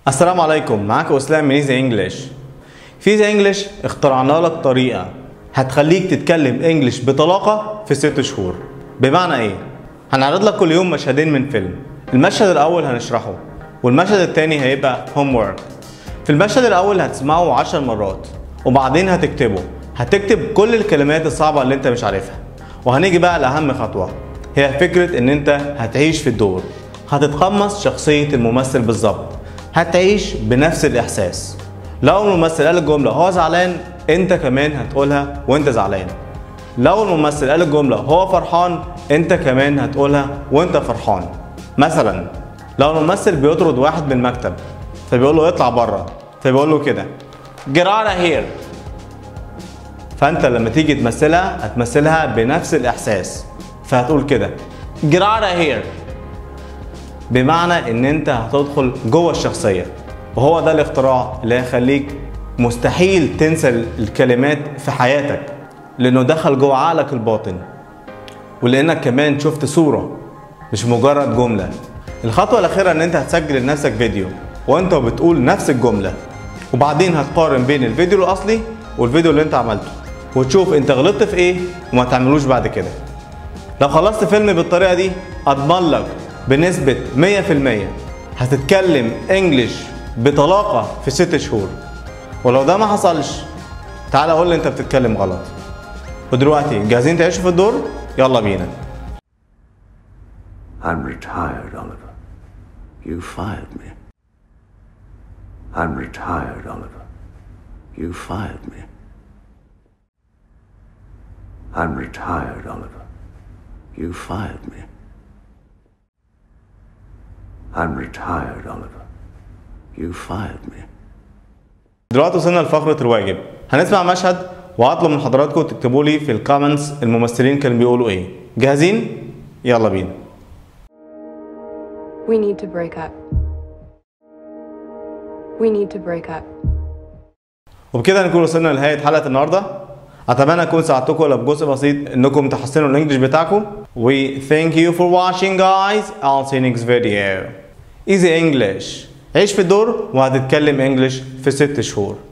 السلام عليكم معاكم اسلام من ايزي انجلش في ايزي انجلش اخترعنا لك طريقه هتخليك تتكلم انجلش بطلاقه في ست شهور بمعنى ايه هنعرض لك كل يوم مشهدين من فيلم المشهد الاول هنشرحه والمشهد التاني هيبقى هوم ورك في المشهد الاول هتسمعه عشر مرات وبعدين هتكتبه هتكتب كل الكلمات الصعبه اللي انت مش عارفها وهنيجي بقى لاهم خطوه هي فكره ان انت هتعيش في الدور هتتقمص شخصيه الممثل بالظبط هتعيش بنفس الاحساس لو الممثل قال الجمله هو زعلان انت كمان هتقولها وانت زعلان لو الممثل قال الجمله هو فرحان انت كمان هتقولها وانت فرحان مثلا لو الممثل بيطرد واحد من المكتب فبيقول له اطلع بره فبيقول له كده get out of here فانت لما تيجي تمثلها هتمثلها بنفس الاحساس فهتقول كده get out of here بمعنى ان انت هتدخل جوه الشخصيه وهو ده الاختراع اللي هيخليك مستحيل تنسى الكلمات في حياتك لانه دخل جوه عقلك الباطن ولانك كمان شفت صوره مش مجرد جمله الخطوه الاخيره ان انت هتسجل لنفسك فيديو وانت بتقول نفس الجمله وبعدين هتقارن بين الفيديو الاصلي والفيديو اللي انت عملته وتشوف انت غلطت في ايه وما تعملوش بعد كده لو خلصت فيلم بالطريقه دي اضمن لك بنسبه 100% هتتكلم انجليش بطلاقه في ست شهور ولو ده ما حصلش تعالى قول لي انت بتتكلم غلط ودلوقتي جاهزين تعيشوا في الدور يلا بينا I'm retired, Oliver. You fired me. I'm retired, Oliver. You fired me. I'm retired, Oliver. You fired me. I'm retired, Oliver. You fired me. دلوقتي وصلنا لفقرة الواجب هنسمع مشهد وهطلب من حضراتكم تكتبوا لي في الكومنتس الممثلين كانوا بيقولوا ايه جاهزين يلا بينا We need to break up. We need to break up. وبكده نكون وصلنا لنهاية حلقة النهاردة أتمنى أكون ساعدتكم ولو بجزء بسيط إنكم تحسنوا الإنجليش بتاعكم و thank you for watching guys I'll see you next video Easy English عيش في الدور وهتتكلم إنجليش في ست شهور